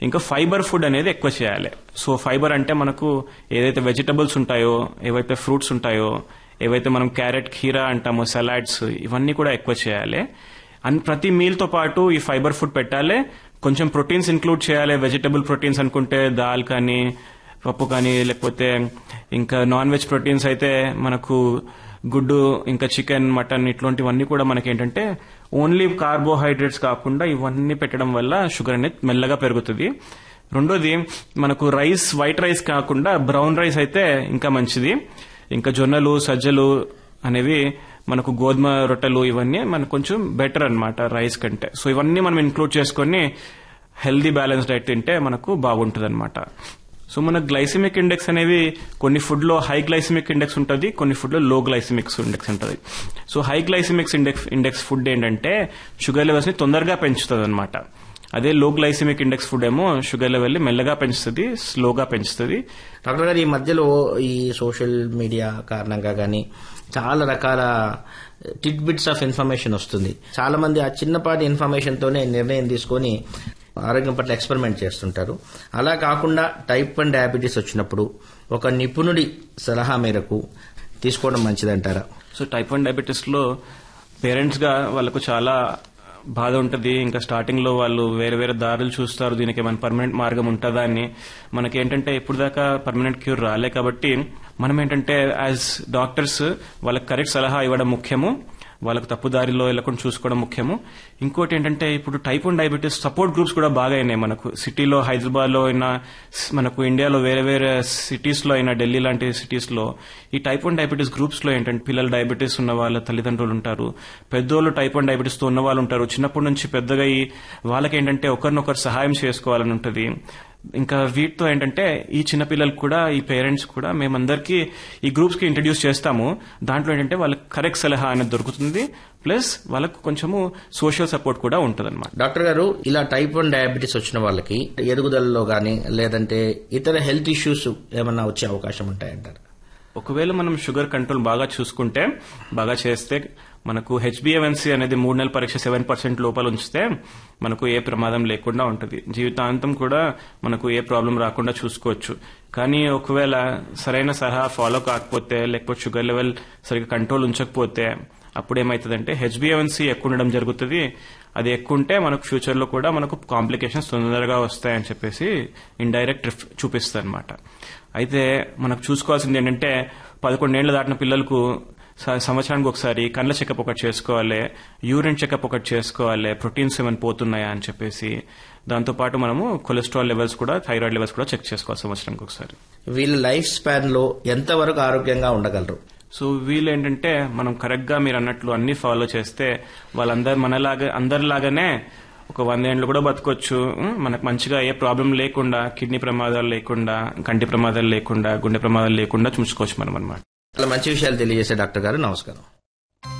ఇంకా fibre food అనేది ఎక్కువ చేయాలి సో ఫైబర్ అంటే మనకు ఏదైతే వెజిటబుల్స్ ఉంటాయో ఏవైతే ఫ్రూట్స్ ఉంటాయో ఏవైతే మనం క్యారెట్ ఖీరా అంటామో సలాడ్స్ ఇవన్నీ కూడా ఎక్కువ చేయాలి అండ్ ప్రతి మీల్ తో పాటు ఈ ఫైబర్ ఫుడ్ పెట్టాలి కొంచెం ప్రోటీన్స్ ఇంక్లూడ్ చేయాలి వెజిటబుల్ ప్రోటీన్స్ అనుకుంటే దాల్ కానీ పప్పు కానీ లేకపోతే ఇంకా నాన్ వెజ్ ప్రోటీన్స్ అయితే మనకు గుడ్డు ఇంకా చికెన్ మటన్ ఇట్లాంటివన్నీ కూడా మనకి ఏంటంటే ఓన్లీ కార్బోహైడ్రేట్స్ కాకుండా ఇవన్నీ పెట్టడం వల్ల షుగర్ అనేది మెల్లగా పెరుగుతుంది రెండోది మనకు రైస్ వైట్ రైస్ కాకుండా బ్రౌన్ రైస్ అయితే ఇంకా మంచిది ఇంకా జొన్నలు సజ్జలు అనేవి మనకు గోధుమ రొట్టెలు ఇవన్నీ మనకు కొంచెం బెటర్ అన్నమాట రైస్ కంటే సో ఇవన్నీ మనం ఇంక్లూడ్ చేసుకొని హెల్దీ బ్యాలెన్స్ డైట్ తింటే మనకు బాగుంటుంది అనమాట సో మన గ్లైసిమిక్ ఇండెక్స్ అనేది కొన్ని ఫుడ్ లో హై గ్లైసిమిక్ ఇండెక్స్ ఉంటుంది కొన్ని ఫుడ్ లో లో గ్లైసిమిక్ ఇండెక్స్ ఉంటుంది so high glycemics index index food ఏంటంటే షుగర్ లెవెల్స్ ని తొందరగా పెంచుతుంది అనమాట అదే లో గ్లైసిమిక్ ఇండెక్స్ ఫుడ్ ఏమో షుగర్ లెవెల్ ని మెల్లగా పెంచుతుంది స్లోగా పెంచుతుంది డాక్టర్ గారు ఈ మధ్యలో ఈ సోషల్ మీడియా కారణంగా కానీ చాలా రకాల టిట్ బిట్స్ ఆఫ్ ఇన్ఫర్మేషన్ వస్తుంది చాలా మంది ఆ చిన్నపాటి ఇన్ఫర్మేషన్ తోనే నిర్ణయం తీసుకొని ఆరోగ్యం పట్ల ఎక్స్పెరిమెంట్ చేస్తుంటారు అలా కాకుండా టైప్ వన్ డయాబెటీస్ వచ్చినప్పుడు ఒక నిపుణుడి సలహా మేరకు తీసుకోవడం మంచిదంటారా సో టైప్ వన్ డయాబెటీస్ లో పేరెంట్స్ గా వాళ్ళకు చాలా బాధ ఉంటుంది ఇంకా స్టార్టింగ్ లో వాళ్ళు వేరే వేరే దారులు చూస్తారు దీనికి ఏమైనా పర్మనెంట్ మార్గం ఉంటుందా అని మనకి ఏంటంటే ఇప్పుడు దాకా పర్మనెంట్ క్యూర్ రాలే కాబట్టి మనం ఏంటంటే యాజ్ డాక్టర్స్ వాళ్ళకి కరెక్ట్ సలహా ఇవ్వడం ముఖ్యము వాళ్ళకు తప్పు దారిలో వెళ్ళకుండా చూసుకోవడం ముఖ్యము ఇంకోటి ఏంటంటే ఇప్పుడు type one diabetes support groups కూడా బాగా అయినాయి మనకు సిటీలో హైదరాబాద్ లో అయినా స్- మనకు ఇండియాలో వేరే వేరే సిటీస్ లో అయినా ఢిల్లీ లాంటి సిటీస్ లో ఈ టైప్ వన్ డయాబెటీస్ గ్రూప్స్ లో ఏంటంటే పిల్లలు డయాబెటీస్ ఉన్న వాళ్ళ తల్లిదండ్రులు ఉంటారు పెద్దోళ్ళు టైప్ వన్ డయాబెటీస్ తో ఉన్న వాళ్ళు ఉంటారు చిన్నప్పటి నుంచి పెద్దగా ఈ వాళ్ళకి ఏంటంటే ఒకరినొకరు సహాయం చేసుకోవాలని ఉంటుంది ఇంకా వీటితో ఏంటంటే ఈ చిన్న పిల్లలకు కూడా ఈ పేరెంట్స్ కూడా మేమందరికీ ఈ గ్రూప్స్ కి ఇంట్రడ్యూస్ చేస్తాము దాంట్లో ఏంటంటే వాళ్ళకి కరెక్ట్ సలహా అనేది దొరుకుతుంది ప్లస్ వాళ్ళకు కొంచెము సోషల్ సపోర్ట్ కూడా ఉంటుంది డాక్టర్ గారు ఇలా టైప్ వన్ డయాబెటీస్ వచ్చిన వాళ్ళకి ఎదుగుదలలో గానీ లేదంటే ఇతర హెల్త్ ఇష్యూస్ ఏమన్నా వచ్చే అవకాశం ఉంటాయంటారు ఒకవేళ మనం షుగర్ కంట్రోల్ బాగా చూసుకుంటే బాగా చేస్తే మనకు హెచ్బిఎవన్సీ అనేది మూడు నెలల పరీక్ష సెవెన్ పర్సెంట్ లోపల ఉంచితే మనకు ఏ ప్రమాదం లేకుండా ఉంటుంది జీవితాంతం కూడా మనకు ఏ ప్రాబ్లం రాకుండా చూసుకోవచ్చు కానీ ఒకవేళ సరైన సలహా ఫాలో కాకపోతే లేకపోతే షుగర్ లెవెల్ సరిగ్గా కంట్రోల్ ఉంచకపోతే అప్పుడు ఏమవుతుందంటే హెచ్బిఎవన్సీ ఎక్కువ ఉండడం జరుగుతుంది అది ఎక్కువ ఉంటే మనకు ఫ్యూచర్ లో కూడా మనకు కాంప్లికేషన్స్ తొందరగా వస్తాయని చెప్పేసి ఇండైరెక్ట్ చూపిస్తుంది అనమాట అయితే మనకు చూసుకోవాల్సింది ఏంటంటే పదకొండేళ్లు దాటిన పిల్లలకు స- సంవత్సరానికి ఒకసారి కండ్ల చెకప్ ఒకటి చేసుకోవాలి యూరిన్ చెకప్ ఒకటి చేసుకోవాలి ప్రోటీన్స్ ఏమైనా పోతున్నాయా అని చెప్పేసి దాంతో పాటు మనము కొలెస్ట్రాల్ లెవెల్స్ కూడా థైరాయిడ్ లెవెల్స్ కూడా చెక్ చేసుకోవాలి సంవత్సరానికి ఒకసారి వీళ్ళ లైఫ్ స్పాన్ లో ఎంతవరకు ఆరోగ్యంగా ఉండగలరు సో వీళ్ళు ఏంటంటే మనం కరెక్ట్ గా మీరు అన్నట్లు అన్ని ఫాలో చేస్తే వాళ్ళందరు మనలాగా అందరిలాగానే ఒక వందేండ్లు కూడా బతకొచ్చు ఉం, మనకు మంచిగా ఏ ప్రాబ్లం లేకుండా కిడ్నీ ప్రమాదాలు లేకుండా కంటి ప్రమాదాలు లేకుండా గుండె ప్రమాదాలు లేకుండా చూసుకోవచ్చు మనం అనమాట చాలా మంచి విషయాలు తెలియజేసే డాక్టర్ గారు నమస్కారం